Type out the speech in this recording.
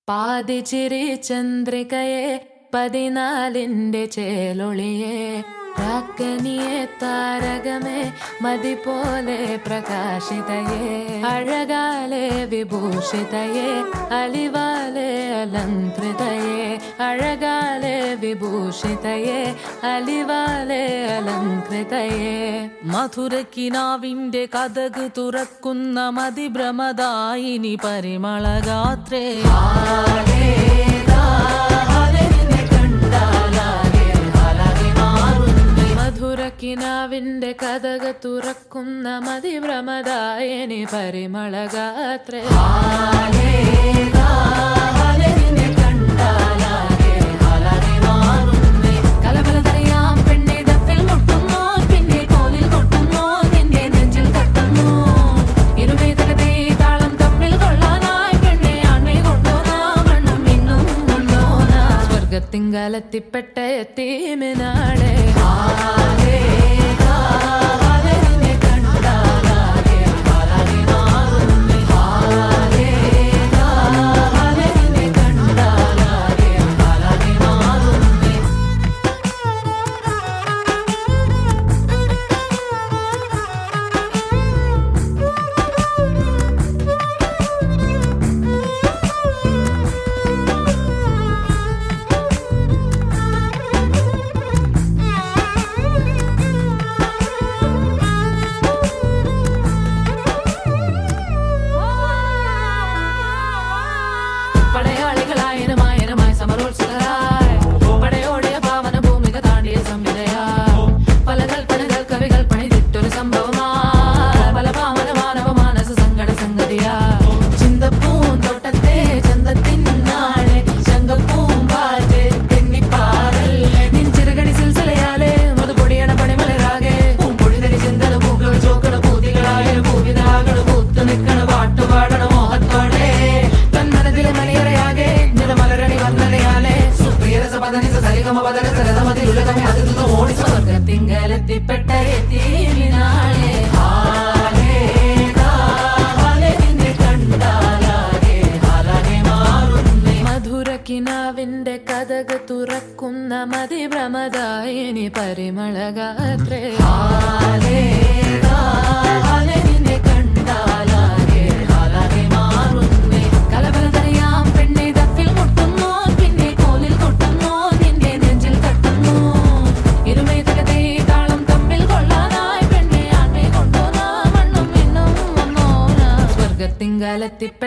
പാതിച്ചിരി ചന്ദ്രികയെ പതിനാലിന്റെ ചേലൊളിയെ രാക്കനിയെ താരകമേ മതി പോലെ പ്രകാശിതയെ അഴകാലെ വിഭൂഷിതയെ അലിവാലെ അലങ്കൃതയെ അഴകാലെ വിഭൂഷിതയെ അലിവാലെ അലങ്കൃതയെ മധുരക്കിനാവിന്റെ കഥക് തുറക്കുന്ന മതിഭ്രമദായിനി പരിമളഗാത്രേ മധുരക്കിനാവിന്റെ കഥക തുറക്കുന്ന മതിഭ്രമദായനി പരിമളഗാത്രേ കലബലതറിയാം പെണ്ണെ ദഫിൽ മുട്ടുന്നു പിന്നെ കോലിൽ കൊട്ടുന്നു നിന്റെ നെഞ്ചിൽ തട്ടുന്നു ഇരുമേതകത്തെ താളം തമ്മിൽ കൊള്ളാനായി പെണ്ണെ ആൺമേ കൊണ്ടോനാ വണ്ണം ഇന്നും കൊണ്ടോനാ സ്വർഗത്തിങ്കലത്തിപ്പെട്ട എത്തീമിനാളെ പടയാളികളായനമായനമായി സമരോത്സുകരായി പടയോടിയ പാവന ഭൂമിക താണ്ടിയ സംവിധയായി പല കൽപ്പനകൾ കവികൾ പണിതിട്ടൊരു സംഭവമാ പല പാവന മാനവ മാനസ സങ്കട സംഗതിയാ ചിന്തപ്പൂന്തോട്ടത്തെ ചന്തത്തിനാളെ ശങ്കപ്പൂമ്പാറ്റ് തെന്നിപ്പാറല്ലേ നിൻ ചിറകടി സിൽസിലയാലെ മധുപൊടിയണ പണിമലരാകെ പൂമ്പൊടിതരി ചിന്തന പൂക്കൾ ചോക്കണ പൂതികളായ പൂവിതാകള് പൂത്തു നിൽക്കണ പാട്ടുപാടണ മോഹത്തോടെ തന്മനത്തിലെ മണിയറയാകെ നിറമലരണി വർണ്ണനയാലെ സുപ്രിയരസ പദനിസ സരിഗമ പദന സരതമതിലുലകമേ അതിർന്ന ഓടി സ്വർഗത്തിങ്കലെത്തിപ്പെട്ട എത്തിയിനാളെ ഹാലേ ഹാലേ നിന്നെ കണ്ടാലാകെ ഹാലാകെ മാറുന്നേ മധുരക്കിനാവിന്റെ കഥക തുറക്കുന്ന മതിഭ്രമദായിനി പരിമളഗാത്രേ ഹാലേ ഹാലേ നിന്നെ കണ്ടാലാകെ ഹാലാകെ മാറുന്നേ കലബലതറിയാം പെണ്ണെ ദഫിൽ മുട്ടുന്നു പിന്നെ കോലിൽ കൊട്ടുന്നു നിന്റെ നെഞ്ചിൽ തട്ടുന്നു ഇരുമേതകത്തെ താളം തമ്മിൽ കൊള്ളാനായി പെണ്ണെ ആൺമേ കൊണ്ടോനാ മണ്ണും മിണ്ണും വന്നോനാ സ്വർഗത്തിങ്കലെത്തിപ്പെട്ട